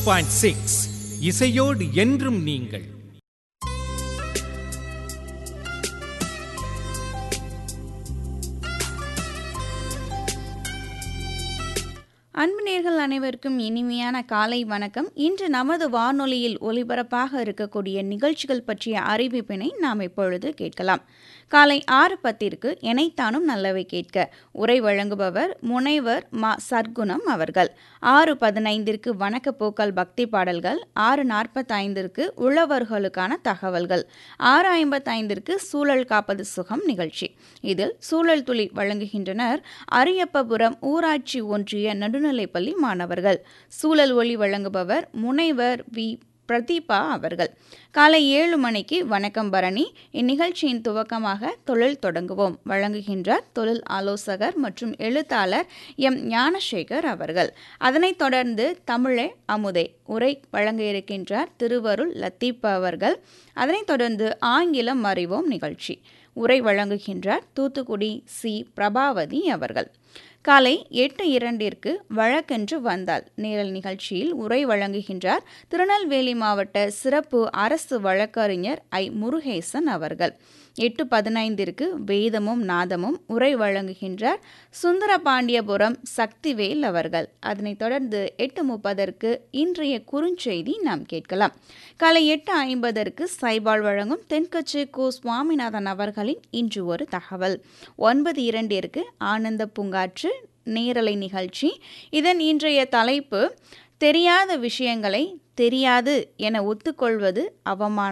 point six இசையோடு என்றும் நீங்கள் அன்பு நேர்கள் அனைவருக்கும் இனிமையான காலை வணக்கம் இன்று நமது வானொலியில் ஒலிபரப்பாக இருக்கக்கூடிய நிகழ்ச்சிகள் பற்றிய அறிவிப்பினை நாம் இப்பொழுது கேட்கலாம் காலை ஆறு பத்திற்கு எனைத்தானும் நல்லவை கேட்க உரை வழங்குபவர் முனைவர் மா சர்க்குணம் அவர்கள் ஆறு பதினைந்திற்கு வணக்க போக்கல் பக்தி பாடல்கள் ஆறு நாற்பத்தைந்திற்கு உழவர்களுக்கான தகவல்கள் ஆறு ஐம்பத்தைந்திற்கு சூழல் காப்பது சுகம் நிகழ்ச்சி இதில் சூழல் துளி வழங்குகின்றனர் அரியப்பபுரம் ஊராட்சி ஒன்றிய நடுநிலைப்பள்ளி மாணவர்கள் சூழல் ஒளி வழங்குபவர் முனைவர் வி பிரதீபா அவர்கள் காலை ஏழு மணிக்கு வணக்கம் பரணி இந்நிகழ்ச்சியின் துவக்கமாக தொழில் தொடங்குவோம் வழங்குகின்றார் தொழில் ஆலோசகர் மற்றும் எழுத்தாளர் எம் ஞானசேகர் அவர்கள் அதனைத் தொடர்ந்து தமிழே அமுதே உரை வழங்க இருக்கின்றார் திருவருள் லத்தீப் அவர்கள் அதனைத் தொடர்ந்து ஆங்கிலம் அறிவோம் நிகழ்ச்சி உரை வழங்குகின்றார் தூத்துக்குடி சி பிரபாவதி அவர்கள் காலை எட்டு இரண்டிற்கு வழக்கென்று வந்தால் நேரல் நிகழ்ச்சியில் உரை வழங்குகின்றார் திருநெல்வேலி மாவட்ட சிறப்பு அரசு வழக்கறிஞர் ஐ முருகேசன் அவர்கள் எட்டு பதினைந்திற்கு வேதமும் நாதமும் உரை வழங்குகின்றார் சுந்தரபாண்டியபுரம் சக்திவேல் அவர்கள் அதனைத் தொடர்ந்து எட்டு முப்பதற்கு இன்றைய குறுஞ்செய்தி நாம் கேட்கலாம் காலை எட்டு ஐம்பதற்கு சைபால் வழங்கும் தென்கட்சி கு சுவாமிநாதன் அவர்களின் இன்று ஒரு தகவல் ஒன்பது இரண்டிற்கு ஆனந்த பூங்காற்று நேரலை நிகழ்ச்சி இதன் இன்றைய தலைப்பு தெரியாத விஷயங்களை தெரியாது என ஒத்துக்கொள்வது அவமானம்